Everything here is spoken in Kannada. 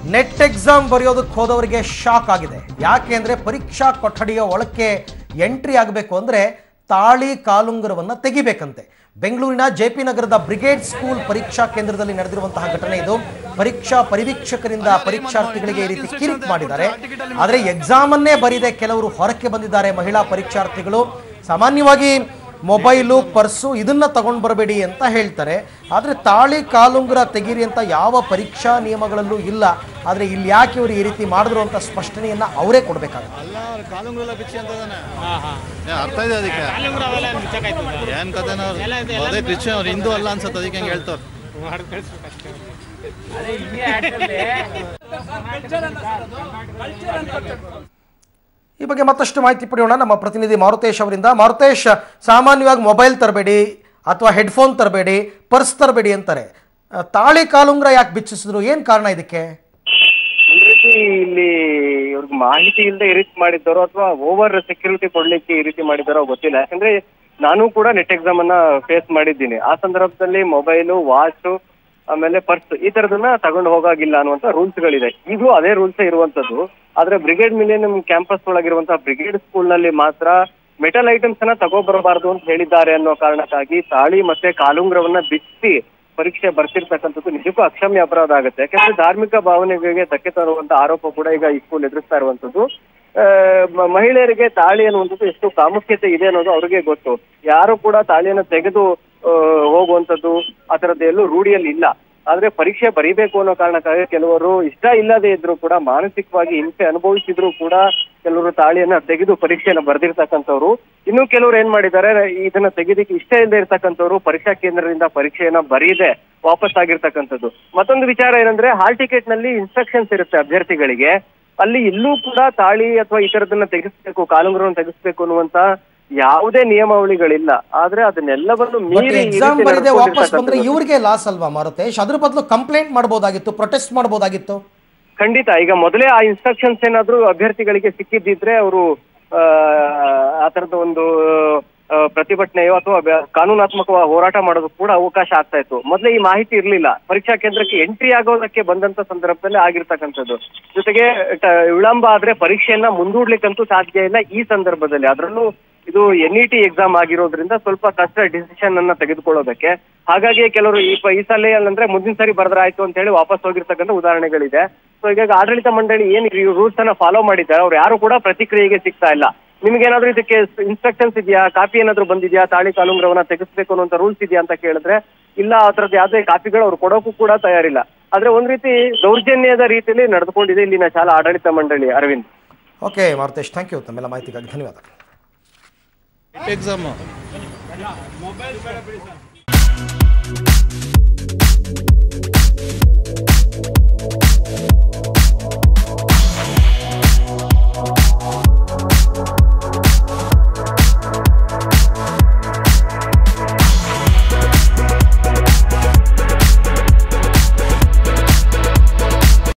ನೆಟ್ ಎಕ್ಸಾಮ್ ಬರೆಯೋದಕ್ಕೆ ಹೋದವರಿಗೆ ಶಾಕ್ ಆಗಿದೆ ಯಾಕೆ ಅಂದರೆ ಪರೀಕ್ಷಾ ಕೊಠಡಿಯ ಒಳಕ್ಕೆ ಎಂಟ್ರಿ ಆಗಬೇಕು ಅಂದರೆ ತಾಳಿ ಕಾಲುಂಗರವನ್ನು ತೆಗಿಬೇಕಂತೆ ಬೆಂಗಳೂರಿನ ಜೆ ಪಿ ನಗರದ ಬ್ರಿಗೇಡ್ ಸ್ಕೂಲ್ ಪರೀಕ್ಷಾ ಕೇಂದ್ರದಲ್ಲಿ ನಡೆದಿರುವಂತಹ ಘಟನೆ ಇದು ಪರೀಕ್ಷಾ ಪರಿವೀಕ್ಷಕರಿಂದ ಪರೀಕ್ಷಾರ್ಥಿಗಳಿಗೆ ಈ ರೀತಿ ಕಿರಿಕ್ ಮಾಡಿದ್ದಾರೆ ಆದರೆ ಎಕ್ಸಾಮನ್ನೇ ಬರೀದೆ ಕೆಲವರು ಹೊರಕ್ಕೆ ಬಂದಿದ್ದಾರೆ ಮಹಿಳಾ ಪರೀಕ್ಷಾರ್ಥಿಗಳು ಸಾಮಾನ್ಯವಾಗಿ ಮೊಬೈಲು ಪರ್ಸು ಇದನ್ನ ತಗೊಂಡು ಬರಬೇಡಿ ಅಂತ ಹೇಳ್ತಾರೆ ಆದರೆ ತಾಳಿ ಕಾಲುಂಗುರ ತೆಗೀರಿ ಅಂತ ಯಾವ ಪರೀಕ್ಷಾ ನಿಯಮಗಳಲ್ಲೂ ಇಲ್ಲ ಆದರೆ ಇಲ್ಲಿ ಯಾಕೆ ಇವರು ಈ ರೀತಿ ಮಾಡಿದ್ರು ಅಂತ ಸ್ಪಷ್ಟನೆಯನ್ನ ಅವರೇ ಕೊಡಬೇಕಾಗುತ್ತೆ ಅಲ್ಲ ಕಾಲುಂಗ್ರೆಲ್ಲ ಬಿಚ್ಚಿ ಅಂತ ಇದಾನೆ ಏ, ಅರ್ಥ ಇದೆ ಅದಕ್ಕೆ ಏನ್ ಕಥೆನ ಅವ್ರು ಅದೇ ಕ್ರಿಶ್ಚಿಯನ್ ಅವ್ರು ಹಿಂದೂ ಅಲ್ಲ ಅನ್ಸತ್ತೆ ಅದಕ್ಕೆ ಹಂಗೆ ಹೇಳ್ತಾರೆ ಈ ಬಗ್ಗೆ ಮತ್ತಷ್ಟು ಮಾಹಿತಿ ಪಡೆಯೋಣ ನಮ್ಮ ಪ್ರತಿನಿಧಿ ಮಾರುತೇಶ್ ಅವರಿಂದ ಮಾರುತೇಶ್ ಸಾಮಾನ್ಯವಾಗಿ ಮೊಬೈಲ್ ತರಬೇಡಿ ಅಥವಾ ಹೆಡ್ಫೋನ್ ತರಬೇಡಿ ಪರ್ಸ್ ತರಬೇಡಿ ಅಂತಾರೆ ಆ, ತಾಳಿ ಕಾಲುಂಗ್ರ ಯಾಕೆ ಬಿಚ್ಚಿಸಿದ್ರು ಏನು ಕಾರಣ ಇದಕ್ಕೆ ಒಂದ್ ರೀತಿ ಇಲ್ಲಿ ಇವ್ರಿಗೆ ಮಾಹಿತಿ ಇಲ್ಲದೆ ಈ ರೀತಿ ಮಾಡಿದ್ದಾರೋ ಅಥವಾ ಓವರ್ ಸೆಕ್ಯೂರಿಟಿ ಕೊಡ್ಲಿಕ್ಕೆ ಈ ರೀತಿ ಮಾಡಿದ್ದಾರೋ ಗೊತ್ತಿಲ್ಲ ಯಾಕಂದ್ರೆ ನಾನು ಕೂಡ ನೆಟ್ ಎಕ್ಸಾಮ್ ಅನ್ನ ಫೇಸ್ ಮಾಡಿದ್ದೀನಿ ಆ ಸಂದರ್ಭದಲ್ಲಿ ಮೊಬೈಲು ವಾಚ್ ಆಮೇಲೆ ಪರ್ಸ್ ಈ ತರದನ್ನ ತಗೊಂಡು ಹೋಗಾಗಿಲ್ಲ ಅನ್ನುವಂತ ರೂಲ್ಸ್ ಗಳಿದೆ ಈಗಲೂ ಅದೇ ರೂಲ್ಸ್ ಇರುವಂತದ್ದು ಆದ್ರೆ ಬ್ರಿಗೇಡ್ ಮಿಲೇನಿಯಂ ಕ್ಯಾಂಪಸ್ ಒಳಗಿರುವಂತಹ ಬ್ರಿಗೇಡ್ ಸ್ಕೂಲ್ ನಲ್ಲಿ ಮಾತ್ರ ಮೆಟಲ್ ಐಟಮ್ಸ್ ಅನ್ನ ತಗೋಬರಬಾರದು ಅಂತ ಹೇಳಿದ್ದಾರೆ ಅನ್ನೋ ಕಾರಣಕ್ಕಾಗಿ ತಾಳಿ ಮತ್ತೆ ಕಾಲುಂಗ್ರವನ್ನ ಬಿಚ್ಚಿ ಪರೀಕ್ಷೆ ಬರ್ತಿರ್ತಕ್ಕಂಥದ್ದು ನಿಜಕ್ಕೂ ಅಕ್ಷಮ್ಯ ಅಪರಾಧ ಆಗುತ್ತೆ ಯಾಕಂದ್ರೆ ಧಾರ್ಮಿಕ ಭಾವನೆಗಳಿಗೆ ಧಕ್ಕೆ ತರುವಂತ ಆರೋಪ ಕೂಡ ಈಗ ಈ ಸ್ಕೂಲ್ ಎದುರಿಸ್ತಾ ಇರುವಂತದ್ದು ಆ, ಮ- ಮಹಿಳೆಯರಿಗೆ ತಾಳಿ ಅನ್ನುವಂಥದ್ದು ಎಷ್ಟು ಪ್ರಾಮುಖ್ಯತೆ ಇದೆ ಅನ್ನೋದು ಅವ್ರಿಗೆ ಗೊತ್ತು ಯಾರು ಕೂಡ ತಾಳಿಯನ್ನು ತೆಗೆದು ಆ, ಹೋಗುವಂಥದ್ದು ಆ ಥರದ್ದು ಎಲ್ಲೂ ರೂಢಿಯಲ್ಲಿ ಇಲ್ಲ ಆದ್ರೆ ಪರೀಕ್ಷೆ ಬರೀಬೇಕು ಅನ್ನೋ ಕಾರಣಕ್ಕಾಗಿ ಕೆಲವರು ಇಷ್ಟ ಇಲ್ಲದೆ ಇದ್ರು ಕೂಡ ಮಾನಸಿಕವಾಗಿ ಹಿಂಸೆ ಅನುಭವಿಸಿದ್ರು ಕೂಡ ಕೆಲವರು ತಾಳಿಯನ್ನ ತೆಗೆದು ಪರೀಕ್ಷೆಯನ್ನ ಬರೆದಿರ್ತಕ್ಕಂಥವ್ರು ಇನ್ನು ಕೆಲವರು ಏನ್ ಮಾಡಿದ್ದಾರೆ ಇದನ್ನ ತೆಗೆದಿಕ್ಕೆ ಇಷ್ಟ ಇಲ್ಲದೆ ಇರ್ತಕ್ಕಂಥವ್ರು ಪರೀಕ್ಷಾ ಕೇಂದ್ರದಿಂದ ಪರೀಕ್ಷೆಯನ್ನ ಬರೀದೆ ವಾಪಸ್ ಆಗಿರ್ತಕ್ಕಂಥದ್ದು ಮತ್ತೊಂದು ವಿಚಾರ ಏನಂದ್ರೆ ಹಾಲ್ ಟಿಕೆಟ್ ನಲ್ಲಿ ಇನ್ಸ್ಟ್ರಕ್ಷನ್ಸ್ ಇರುತ್ತೆ ಅಭ್ಯರ್ಥಿಗಳಿಗೆ ಅಲ್ಲಿ ಇಲ್ಲೂ ಕೂಡ ತಾಳಿ ಅಥವಾ ಈ ತರದನ್ನ ತೆಗೆಸ್ಬೇಕು ಕಾಲುಂಗುರವನ್ನು ತೆಗೆಸ್ಬೇಕು ಅನ್ನುವಂತ ಯಾವುದೇ ನಿಯಮಾವಳಿಗಳಿಲ್ಲ ಆದ್ರೆ ಅದನ್ನೆಲ್ಲವನ್ನು ಬಟ್ ಮೀರಿ ಈ ಎಕ್ಸಾಮ್ ರೀತಿ ಬರೀದೆ ವಾಪಸ್ ಬಂದ್ರೆ ನಡ್ಕೊಂಡಿರ್ತಕ್ಕಂಥದ್ದು. ಇವ್ರಿಗೆ ಲಾಸ್ ಅಲ್ವಾ ಮಾರುತೇಶ್ ಅದ್ರ ಬದಲು ಕಂಪ್ಲೇಂಟ್ ಮಾಡ್ಬೋದಾಗಿತ್ತು ಪ್ರೊಟೆಸ್ಟ್ ಮಾಡ್ಬೋದಾಗಿತ್ತು ಖಂಡಿತ ಈಗ ಮೊದಲೇ ಆ ಇನ್ಸ್ಟ್ರಕ್ಷನ್ಸ್ ಏನಾದ್ರೂ ಅಭ್ಯರ್ಥಿಗಳಿಗೆ ಸಿಕ್ಕಿದ್ದಿದ್ರೆ ಅವರು ಆ ತರದ ಒಂದು ಆ, ಪ್ರತಿಭಟನೆಯೋ ಅಥವಾ ಬ್ಯ- ಕಾನೂನಾತ್ಮಕ ಹೋರಾಟ ಮಾಡೋದಕ್ಕೆ ಕೂಡ ಅವಕಾಶ ಆಗ್ತಾ ಇತ್ತು ಮೊದಲೇ ಈ ಮಾಹಿತಿ ಇರಲಿಲ್ಲ ಪರೀಕ್ಷಾ ಕೇಂದ್ರಕ್ಕೆ ಎಂಟ್ರಿ ಆಗೋದಕ್ಕೆ ಬಂದಂತ ಸಂದರ್ಭದಲ್ಲಿ ಆಗಿರ್ತಕ್ಕಂಥದ್ದು ಜೊತೆಗೆ ಟ- ವಿಳಂಬ ಆದ್ರೆ ಪರೀಕ್ಷೆಯನ್ನ ಮುಂದೂಡ್ಲಿಕ್ಕಂತೂ ಸಾಧ್ಯ ಇಲ್ಲ ಈ ಸಂದರ್ಭದಲ್ಲಿ ಅದರಲ್ಲೂ ಇದು ಎನ್ ಇ ಟಿ ಎಕ್ಸಾಮ್ ಆಗಿರೋದ್ರಿಂದ ಸ್ವಲ್ಪ ಕಷ್ಟ ಡಿಸಿಷನ್ ಅನ್ನ ತೆಗೆದುಕೊಳ್ಳೋದಕ್ಕೆ ಹಾಗಾಗಿ ಕೆಲವರು ಈ ಪ- ಈ ಸಲ ಅಂದ್ರೆ ಮುಂದಿನ ಸರಿ ಬರೆದ್ರೆ ಆಯ್ತು ಅಂತ ಹೇಳಿ ವಾಪಸ್ ಹೋಗಿರ್ತಕ್ಕಂಥ ಉದಾಹರಣೆಗಳಿದೆ ಸೊ ಹೀಗಾಗಿ ಆಡಳಿತ ಮಂಡಳಿ ಏನ್ ರೂಲ್ಸ್ ಅನ್ನ ಫಾಲೋ ಮಾಡಿದ್ದಾರೆ ಅವ್ರು ಯಾರು ಕೂಡ ಪ್ರತಿಕ್ರಿಯೆಗೆ ಸಿಗ್ತಾ ಇಲ್ಲ ನಿಮ್ಗೇನಾದ್ರೂ ಇದಕ್ಕೆ ಇನ್ಸ್ಟ್ರಕ್ಷನ್ಸ್ ಇದೆಯಾ ಕಾಪಿ ಏನಾದ್ರೂ ಬಂದಿದ್ಯಾ ತಾಳಿ ಕಾಲುಂಗ್ರವನ್ನ ತೆಗೆಸ್ಬೇಕು ಅನ್ನುವಂತ ರೂಲ್ಸ್ ಇದೆಯಾ ಅಂತ ಕೇಳಿದ್ರೆ ಇಲ್ಲ ಆ ಥರದ್ದು ಯಾವುದೇ ಕಾಪಿಗಳು ಅವ್ರು ಕೊಡೋಕ್ಕೂ ಕೂಡ ತಯಾರಿಲ್ಲ ಆದ್ರೆ ಒಂದ್ ರೀತಿ ದೌರ್ಜನ್ಯದ ರೀತಿಯಲ್ಲಿ ನಡೆದುಕೊಂಡಿದೆ ಇಲ್ಲಿನ ಶಾಲಾ ಆಡಳಿತ ಮಂಡಳಿ Aravind okay Marutesh thank you ತಮ್ಮೆಲ್ಲ ಮಾಹಿತಿಗಾಗಿ ಧನ್ಯವಾದ ಎಕ್ಸಾಮು